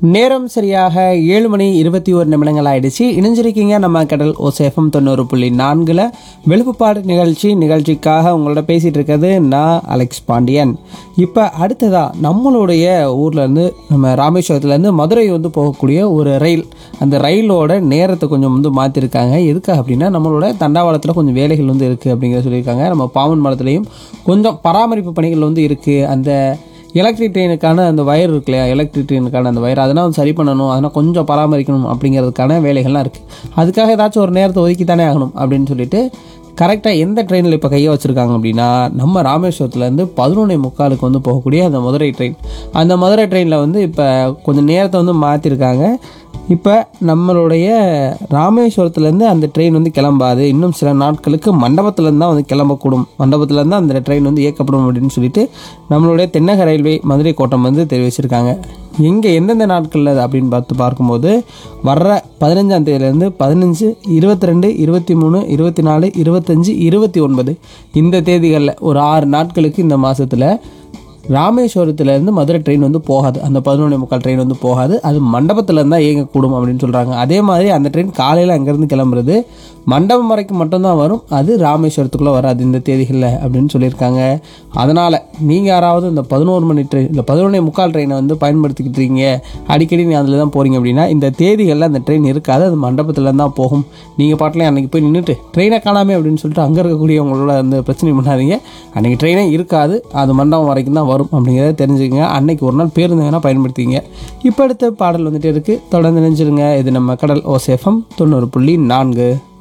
நேரம் சரியாக ஏழு மணி இருபத்தி ஒரு நிமிடங்கள் ஆயிடுச்சு இணைஞ்சிருக்கீங்க நம்ம கடல் ஓசேஃபம் தொண்ணூறு புள்ளி நான்கில் வெளுப்புப்பாடு நிகழ்ச்சி நிகழ்ச்சிக்காக உங்களோட பேசிகிட்டு இருக்கிறது நான் அலெக்ஸ் பாண்டியன் இப்போ அடுத்ததா நம்மளுடைய ஊர்லேருந்து நம்ம ராமேஸ்வரத்துலேருந்து மதுரை வந்து போகக்கூடிய ஒரு ரயில் அந்த ரயிலோட நேரத்தை கொஞ்சம் வந்து மாற்றிருக்காங்க எதுக்காக அப்படின்னா நம்மளோட தண்டாவளத்தில் கொஞ்சம் வேலைகள் வந்து இருக்குது அப்படிங்கிறத சொல்லியிருக்காங்க நம்ம பாவன் மலத்துலேயும் கொஞ்சம் பராமரிப்பு பணிகள் வந்து இருக்குது அந்த எலக்ட்ரிக் ட்ரெயினுக்கான அந்த வயர் இருக்கு இல்லையா எலக்ட்ரிக் ட்ரெயினுக்கான அந்த வயர் அதெல்லாம் வந்து சரி பண்ணணும் அதெல்லாம் கொஞ்சம் பராமரிக்கணும் அப்படிங்கிறதுக்கான வேலைகள்லாம் இருக்குது அதுக்காக ஏதாச்சும் ஒரு நேரத்தை ஒதுக்கி தானே ஆகணும் அப்படின்னு சொல்லிட்டு கரெக்டாக எந்த ட்ரெயினில் இப்போ கையை வச்சுருக்காங்க அப்படின்னா நம்ம ராமேஸ்வரத்துலேருந்து பதினொன்னே முக்காலுக்கு வந்து போகக்கூடிய அந்த மதுரை ட்ரெயின் அந்த மதுரை ட்ரெயினில் வந்து இப்போ கொஞ்சம் நேரத்தை வந்து மாற்றிருக்காங்க இப்போ நம்மளுடைய ராமேஸ்வரத்துலேருந்து அந்த ட்ரெயின் வந்து கிளம்பாது இன்னும் சில நாட்களுக்கு மண்டபத்துலேருந்து தான் வந்து கிளம்பக்கூடும் மண்டபத்துலேருந்து அந்த ட்ரெயின் வந்து இயக்கப்படும் அப்படின்னு சொல்லிட்டு நம்மளுடைய தென்னக ரயில்வே மதுரை கோட்டம் வந்து தெரிவிச்சிருக்காங்க எங்கே எந்தெந்த நாட்களில் அப்படின்னு பார்த்து பார்க்கும்போது வர்ற பதினஞ்சாம் தேதியிலேருந்து பதினஞ்சு இருபத்தி ரெண்டு இருபத்தி மூணு இருபத்தி நாலு இருபத்தஞ்சி இருபத்தி ஒன்பது இந்த தேதிகளில் ஒரு ஆறு நாட்களுக்கு இந்த மாதத்தில் ராமேஸ்வரத்துலேருந்து மதுரை ட்ரெயின் வந்து போகாது அந்த பதினொன்று முக்கால் ட்ரெயின் வந்து போகாது அது மண்டபத்தில் தான் இயங்கக்கூடும் அப்படின்னு சொல்கிறாங்க அதே மாதிரி அந்த ட்ரெயின் காலையில் அங்கேருந்து கிளம்புறது மண்டபம் வரைக்கும் மட்டும்தான் வரும் அது ராமேஸ்வரத்துக்குள்ளே வராது இந்த தேதிகளில் அப்படின்னு சொல்லியிருக்காங்க அதனால் நீங்கள் யாராவது இந்த பதினோரு மணி ட்ரெயின் இந்த பதினொன்றே முக்கால் ட்ரெயினை வந்து பயன்படுத்திக்கிட்டு இருக்கீங்க அடிக்கடி நீ அதில் தான் போகிறீங்க அப்படின்னா இந்த தேதிகளில் அந்த ட்ரெயின் இருக்காது அது மண்டபத்தில் தான் போகும் நீங்கள் பாட்டில் அன்றைக்கி போய் நின்றுட்டு ட்ரெயினை காணாமே அப்படின்னு சொல்லிட்டு அங்கே இருக்கக்கூடியவங்களோட அந்த பிரச்சனை பண்ணாதீங்க அன்றைக்கி ட்ரெயினே இருக்காது அது மண்டபம் வரைக்கும் தான் வரும் அப்படிங்கிறத தெரிஞ்சுக்கங்க அன்னைக்கு ஒரு நாள் பேருந்து வேணால் பயன்படுத்திங்க இப்போ அடுத்த பாடல் வந்துட்டு இருக்குது தொடர்ந்து நினைச்சிருங்க இது நம்ம கடல் ஓசேஃபம் தொண்ணூறு புள்ளி நான்கு